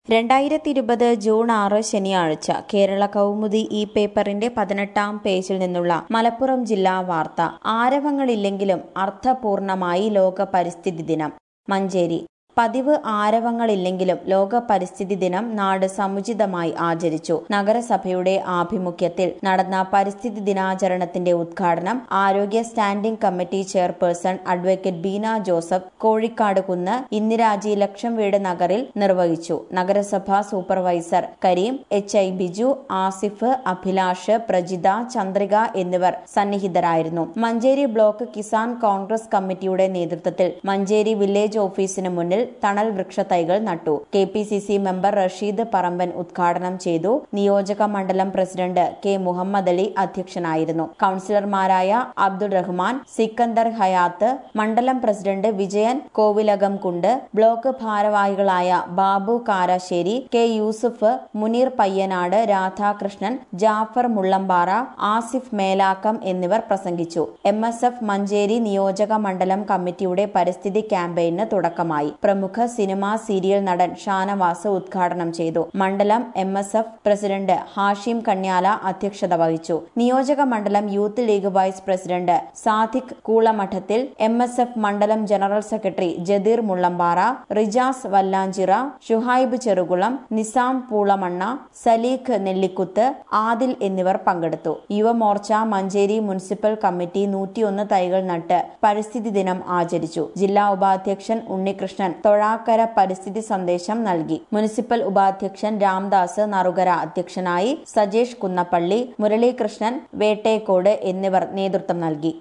രണ്ടായിരത്തി ഇരുപത് ജൂൺ ആറ് ശനിയാഴ്ച കേരള കൗമുദി ഈ പേപ്പറിന്റെ പതിനെട്ടാം പേജിൽ നിന്നുള്ള മലപ്പുറം ജില്ലാ വാർത്ത ആരവങ്ങളില്ലെങ്കിലും അർത്ഥപൂർണമായി ലോക പരിസ്ഥിതി ദിനം മഞ്ചേരി പതിവ് ആരവങ്ങളില്ലെങ്കിലും ലോക പരിസ്ഥിതി ദിനം നാട് സമുചിതമായി ആചരിച്ചു നഗരസഭയുടെ ആഭിമുഖ്യത്തിൽ നടന്ന പരിസ്ഥിതി ദിനാചരണത്തിന്റെ ഉദ്ഘാടനം ആരോഗ്യ standing committee chairperson advocate Beena Joseph Kozhikkad കുന്ന് ഇന്ദിരാജി ലക്ഷം വീട് നഗറിൽ നിർവഹിച്ചു നഗരസഭാ supervisor Kareem H I Biju Asif Abhilash Prajitha Chandrika എന്നിവർ സന്നിഹിതരായിരുന്നു മഞ്ചേരി ബ്ലോക്ക് കിസാൻ കോൺഗ്രസ് കമ്മിറ്റിയുടെ നേതൃത്വത്തിൽ മഞ്ചേരി വില്ലേജ് ഓഫീസിന് മുന്നിൽ തണൽ വൃക്ഷത്തൈകൾ നട്ടു K P C C member Rasheed Paramban ഉദ്ഘാടനം ചെയ്തു നിയോജക മണ്ഡലം പ്രസിഡന്റ് കെ മുഹമ്മദ് അലി അധ്യക്ഷനായിരുന്നു കൌൺസിലർമാരായ അബ്ദുൾ റഹ്മാൻ സിക്കന്ദർ ഹയാത്ത് മണ്ഡലം പ്രസിഡന്റ് വിജയൻ കോവിലകം കുണ്ട് ബ്ലോക്ക് ഭാരവാഹികളായ ബാബു കാരാശ്ശേരി കെ യൂസുഫ് മുനീർ പയ്യനാട് രാധാകൃഷ്ണൻ ജാഫർ മുള്ളമ്പാറ ആസിഫ് മേലാക്കം എന്നിവർ പ്രസംഗിച്ചു എം എസ് എഫ് മഞ്ചേരി നിയോജക മണ്ഡലം കമ്മിറ്റിയുടെ പരിസ്ഥിതി ക്യാമ്പയിന് തുടക്കമായി പ്രമുഖ സിനിമാ സീരിയൽ നടൻ ഷാനവാസ് ഉദ്ഘാടനം ചെയ്തു മണ്ഡലം M S F president Hashim Kanyala അധ്യക്ഷത വഹിച്ചു നിയോജക മണ്ഡലം youth league vice president Sadiq കൂളമഠത്തിൽ M S F മണ്ഡലം ജനറൽ സെക്രട്ടറി ജദീർ മുള്ളമ്പാറ റിജാസ് വല്ലാഞ്ചിറ ഷുഹൈബ് ചെറുകുളം നിസാം പൂളമണ്ണ സലീഖ് നെല്ലിക്കുത്ത് ആദിൽ എന്നിവർ പങ്കെടുത്തു യുവമോർച്ച മഞ്ചേരി മുനിസിപ്പൽ കമ്മിറ്റി നൂറ്റിയൊന്ന് തൈകൾ നട്ട് പരിസ്ഥിതി ദിനം ആചരിച്ചു ജില്ലാ ഉപാധ്യക്ഷൻ ഉണ്ണികൃഷ്ണൻ തൊഴാക്കര പരിസ്ഥിതി സന്ദേശം നൽകി മുനിസിപ്പൽ ഉപാധ്യക്ഷൻ രാംദാസ് നറുകര അധ്യക്ഷനായി സജേഷ് കുന്നപ്പള്ളി മുരളീകൃഷ്ണൻ വേട്ടേക്കോട് എന്നിവർ നേതൃത്വം നൽകി